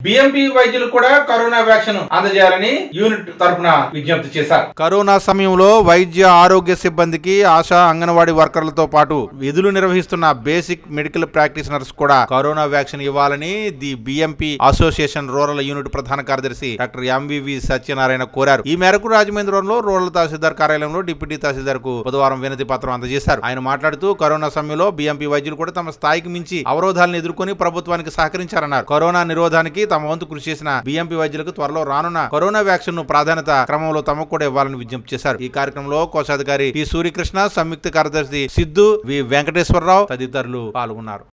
BMP వైద్యులు కూడా corona vaccine అందజేయాలని యూనిట్ తరపున విజ్ఞప్తి చేశారు కరోనా సమయంలో వైద్య ఆరోగ్య సిబ్బందికి ఆశా అంగన్వాడీ వర్కర్లతో పాటు విధులు నిర్వహిస్తున్న బేసిక్ మెడికల్ ప్రాక్టీషనర్స్ కూడా కరోనా వ్యాక్సిన్ ఇవ్వాలని the BMP association rural unit ప్రధాన కార్యదర్శి డాక్టర్ ఎంవివి సత్యనారాయణ కోరారు ఈ మేరకు రాజమహేంద్రంలో రూరల్ తహసీల్దార్ కార్యాలయంలో డిప్యూటీ తహసీల్దార్ కు బుధవారం వినతి పత్రం అందజేశారు ఆయన మాట్లాడుతూ కరోనా సమయంలో బిఎంపీ వైద్యులు కూడా తమ స్థాయికి మించి అవరోధాలను ఎదుర్కొని ప్రభుత్వానికి సహకరించారన్నారు కరోనా నిరోధానికి తమ వంతు కృషి చేసిన బిఎంపీ వైద్యులకు త్వరలో రానున్న కరోనా వ్యాక్సిన్ ను ప్రాధాన్యత క్రమంలో తమకు కూడా ఇవ్వాలని విజ్ఞప్తి చేశారు ఈ కార్యక్రమంలో కోశాధికారి పి సూర్యకృష్ణ సంయుక్త కార్యదర్శి సిద్ధు వి వెంకటేశ్వరరావు తదితరులు పాల్గొన్నారు